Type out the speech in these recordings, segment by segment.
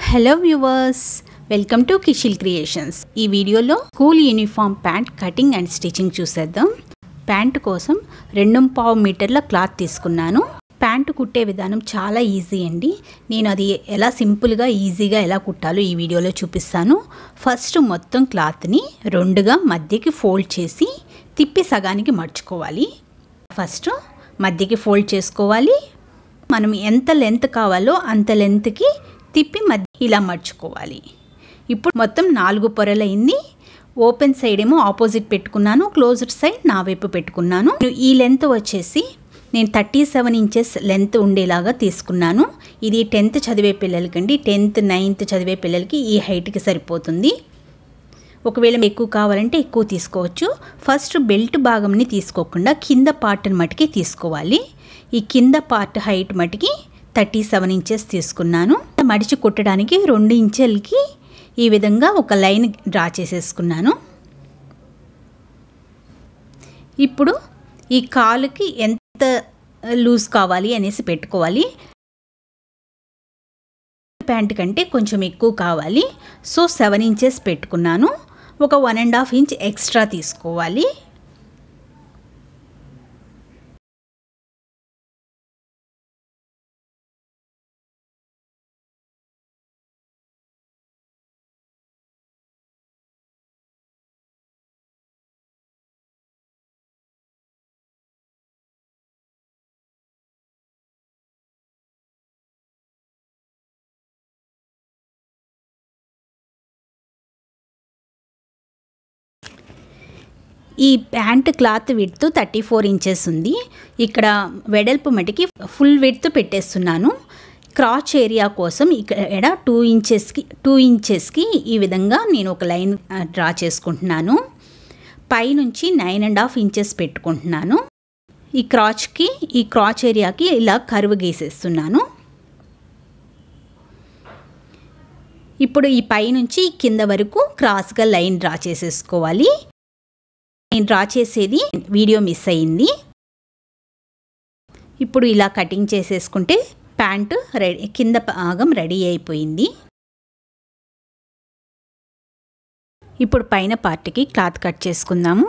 hello viewers welcome to Kishil creations ఈ వీడియోలో school uniform pant cutting and stitching చూసేద్దాం pant కోసం రెండు పావు మీటర్ల క్లాత్ తీసుకున్నాను ప్యాంటు కుట్టే విధానం చాలా ఈజీ అండి నేను అది ఎలా సింపుల్గా ఈజీగా ఎలా కుట్టాలో ఈ వీడియోలో చూపిస్తాను ఫస్ట్ మొత్తం క్లాత్ని రెండుగా మధ్యకి ఫోల్డ్ చేసి తిప్పి సగానికి మర్చుకోవాలి ఫస్ట్ మధ్యకి ఫోల్డ్ చేసుకోవాలి మనం ఎంత లెంత్ కావాలో అంత లెంత్కి తిప్పి మధ్య ఇలా మర్చుకోవాలి ఇప్పుడు మొత్తం నాలుగు పొరలైంది ఓపెన్ సైడ్ ఏమో ఆపోజిట్ పెట్టుకున్నాను క్లోజ్డ్ సైడ్ నా వైపు పెట్టుకున్నాను ఈ లెంత్ వచ్చేసి నేను థర్టీ సెవెన్ ఇంచెస్ లెంత్ ఉండేలాగా తీసుకున్నాను ఇది టెన్త్ చదివే పిల్లలకండి టెన్త్ నైన్త్ చదివే పిల్లలకి ఈ హైట్కి సరిపోతుంది ఒకవేళ ఎక్కువ కావాలంటే ఎక్కువ తీసుకోవచ్చు ఫస్ట్ బెల్ట్ భాగంని తీసుకోకుండా కింద పార్ట్ని మటుకి తీసుకోవాలి ఈ కింద పార్ట్ హైట్ మటుకి థర్టీ సెవెన్ ఇంచెస్ తీసుకున్నాను మడిచి కుట్టడానికి రెండు ఇంచెలకి ఈ విధంగా ఒక లైన్ డ్రా చేసేసుకున్నాను ఇప్పుడు ఈ కాలుకి ఎంత లూజ్ కావాలి అనేసి పెట్టుకోవాలి ప్యాంట్ కంటే కొంచెం ఎక్కువ కావాలి సో సెవెన్ ఇంచెస్ పెట్టుకున్నాను ఒక one and half inch extra తీసుకోవాలి ఈ pant cloth width thirty four inches ఉంది ఇక్కడ వెడల్పు మటుకి ఫుల్ విడ్త్ పెట్టేస్తున్నాను క్రాచ్ ఏరియా కోసం ఇక్కడ టూ ఇంచెస్కి టూ ఇంచెస్కి ఈ విధంగా నేను ఒక లైన్ డ్రా చేసుకుంటున్నాను పైనుంచి నైన్ అండ్ హాఫ్ ఇంచెస్ పెట్టుకుంటున్నాను ఈ క్రాచ్కి ఈ క్రాచ్ ఏరియాకి ఇలా కరువు గీసేస్తున్నాను ఇప్పుడు ఈ పైనుంచి కింద వరకు క్రాస్గా లైన్ డ్రా చేసేసుకోవాలి నేను డ్రా చేసేది వీడియో మిస్ అయింది ఇప్పుడు ఇలా కటింగ్ చేసేసుకుంటే ప్యాంటు రెడీ కింద భాగం రెడీ అయిపోయింది ఇప్పుడు పైన పార్ట్కి క్లాత్ కట్ చేసుకుందాము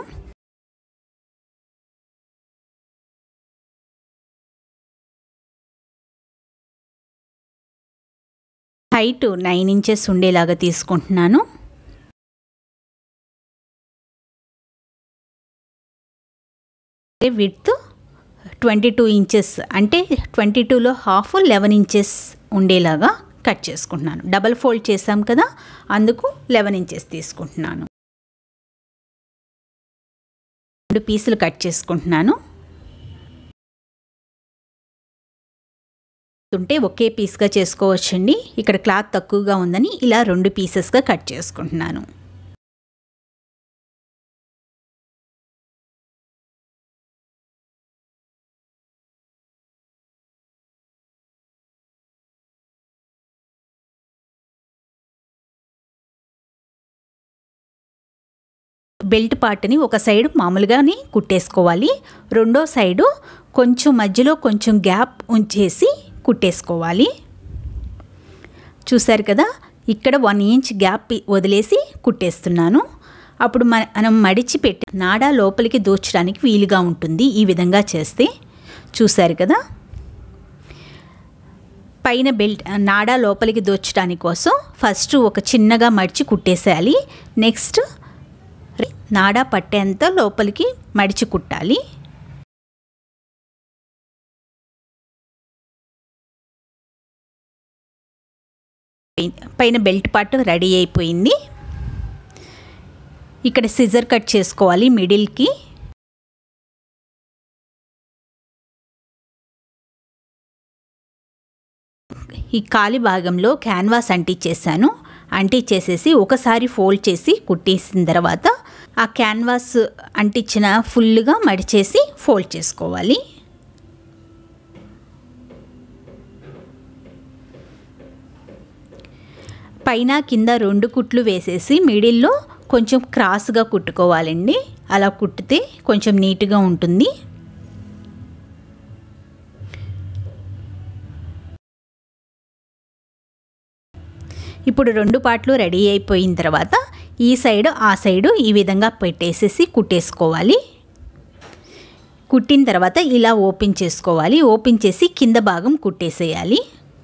హైట్ నైన్ ఇంచెస్ ఉండేలాగా తీసుకుంటున్నాను విడ్త్ ట్వంటీ టూ ఇంచెస్ అంటే ట్వంటీ టూలో హాఫ్ లెవెన్ ఇంచెస్ ఉండేలాగా కట్ చేసుకుంటున్నాను డబల్ ఫోల్డ్ చేసాం కదా అందుకు లెవెన్ ఇంచెస్ తీసుకుంటున్నాను రెండు పీసులు కట్ చేసుకుంటున్నాను ఉంటే ఒకే పీస్గా చేసుకోవచ్చండి ఇక్కడ క్లాత్ తక్కువగా ఉందని ఇలా రెండు పీసెస్గా కట్ చేసుకుంటున్నాను బెల్ట్ పార్ట్ని ఒక సైడ్ మామూలుగానే కుట్టేసుకోవాలి రెండో సైడు కొంచెం మధ్యలో కొంచెం గ్యాప్ ఉంచేసి కుట్టేసుకోవాలి చూసారు కదా ఇక్కడ వన్ ఇంచ్ గ్యాప్ వదిలేసి కుట్టేస్తున్నాను అప్పుడు మనం మడిచి పెట్టి నాడా లోపలికి దోచడానికి వీలుగా ఉంటుంది ఈ విధంగా చేస్తే చూసారు కదా పైన బెల్ట్ నాడా లోపలికి దోచడానికి కోసం ఫస్ట్ ఒక చిన్నగా మడిచి కుట్టేసేయాలి నెక్స్ట్ నాడా పట్టేంత లోపలికి మడిచి కుట్టాలి పైన బెల్ట్ పార్ట్ రెడీ అయిపోయింది ఇక్కడ సిజర్ కట్ చేసుకోవాలి మిడిల్కి ఈ కాలి భాగంలో క్యాన్వాస్ అంటించేసాను అంటించేసేసి ఒకసారి ఫోల్డ్ చేసి కుట్టేసిన తర్వాత ఆ క్యాన్వాస్ అంటించిన ఫుల్గా మడిచేసి ఫోల్డ్ చేసుకోవాలి పైన కింద రెండు కుట్లు వేసేసి మిడిల్లో కొంచెం క్రాస్గా కుట్టుకోవాలండి అలా కుట్టితే కొంచెం నీట్గా ఉంటుంది ఇప్పుడు రెండు పార్ట్లు రెడీ అయిపోయిన తర్వాత ఈ సైడ్ ఆ సైడు ఈ విధంగా పెట్టేసేసి కుట్టేసుకోవాలి కుట్టిన తర్వాత ఇలా ఓపెన్ చేసుకోవాలి ఓపెన్ చేసి కింద భాగం కుట్టేసేయాలి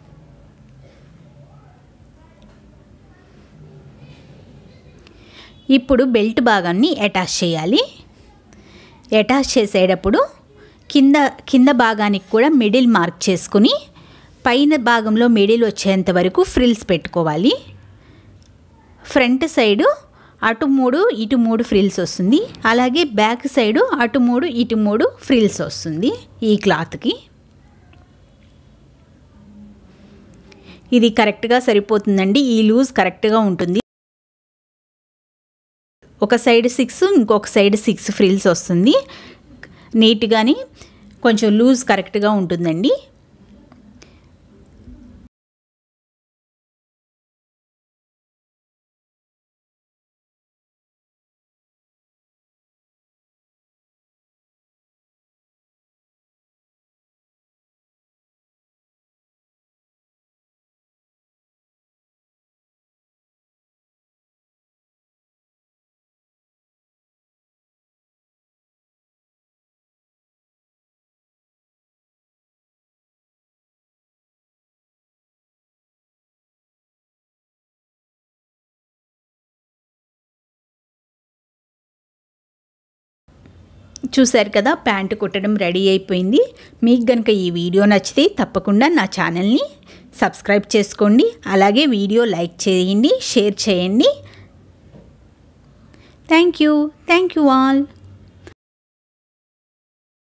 ఇప్పుడు బెల్ట్ భాగాన్ని అటాచ్ చేయాలి అటాచ్ చేసేటప్పుడు కింద కింద భాగానికి కూడా మిడిల్ మార్క్ చేసుకుని పైన భాగంలో మిడిల్ వచ్చేంత వరకు ఫ్రిల్స్ పెట్టుకోవాలి ఫ్రంట్ సైడు అటు మూడు ఇటు మూడు ఫ్రిల్స్ వస్తుంది అలాగే బ్యాక్ సైడు అటు మూడు ఇటు మూడు ఫ్రిల్స్ వస్తుంది ఈ క్లాత్కి ఇది కరెక్ట్గా సరిపోతుందండి ఈ లూజ్ కరెక్ట్గా ఉంటుంది ఒక సైడ్ సిక్స్ ఇంకొక సైడ్ సిక్స్ ఫ్రిల్స్ వస్తుంది నీట్గాని కొంచెం లూజ్ కరెక్ట్గా ఉంటుందండి చూశారు కదా ప్యాంటు కుట్టడం రెడీ అయిపోయింది మీకు కనుక ఈ వీడియో నచ్చితే తప్పకుండా నా ఛానల్ని సబ్స్క్రైబ్ చేసుకోండి అలాగే వీడియో లైక్ చేయండి షేర్ చేయండి thank you thank you all